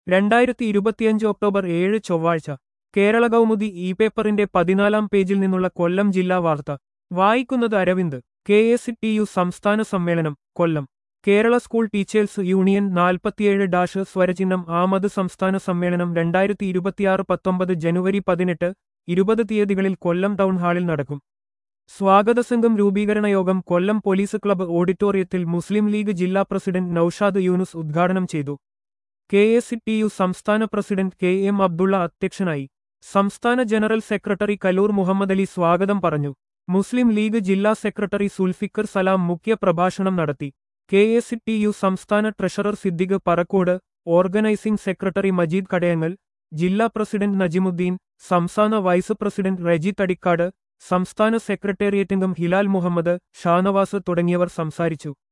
രണ്ടായിരത്തി ഇരുപത്തിയഞ്ച് ഒക്ടോബർ ഏഴ് ചൊവ്വാഴ്ച കേരള കൗമുദി ഇ പേപ്പറിന്റെ പതിനാലാം പേജിൽ നിന്നുള്ള കൊല്ലം ജില്ലാ വാർത്ത വായിക്കുന്നത് Aravind K S T U സംസ്ഥാന സമ്മേളനം Kollam Kerala school teachers union നാൽപ്പത്തിയേഴ് ഡാഷ് സ്വരചിഹ്നം ആമത് സംസ്ഥാന സമ്മേളനം രണ്ടായിരത്തി ഇരുപത്തിയാറ് പത്തൊമ്പത് ജനുവരി പതിനെട്ട് ഇരുപത് തീയതികളിൽ കൊല്ലം ടൗൺ ഹാളിൽ നടക്കും സ്വാഗത സംഘം രൂപീകരണ യോഗം കൊല്ലം പോലീസ് ക്ലബ്ബ് ഓഡിറ്റോറിയത്തിൽ മുസ്ലിം ലീഗ് ജില്ലാ പ്രസിഡന്റ് നൌഷാദ് യൂനുസ് ഉദ്ഘാടനം ചെയ്തു കെ എസ് ടി യു സംസ്ഥാന പ്രസിഡന്റ് കെ എം അബ്ദുള്ള അധ്യക്ഷനായി സംസ്ഥാന ജനറൽ സെക്രട്ടറി കലൂർ മുഹമ്മദ് അലി സ്വാഗതം പറഞ്ഞു മുസ്ലിം ലീഗ് ജില്ലാ സെക്രട്ടറി സുൽഫിക്കർ സലാം മുഖ്യ പ്രഭാഷണം നടത്തി കെ എസ് ടി യു സംസ്ഥാന treasurer Siddique Parakkode organising secretary Majeed Kadayangal ജില്ലാ പ്രസിഡന്റ് നജിമുദ്ദീൻ സംസ്ഥാന വൈസ് പ്രസിഡന്റ് റജി തടിക്കാട് സംസ്ഥാന സെക്രട്ടേറിയറ്റ് അംഗം ഹിലാൽ മുഹമ്മദ് ഷാനവാസ് തുടങ്ങിയവർ സംസാരിച്ചു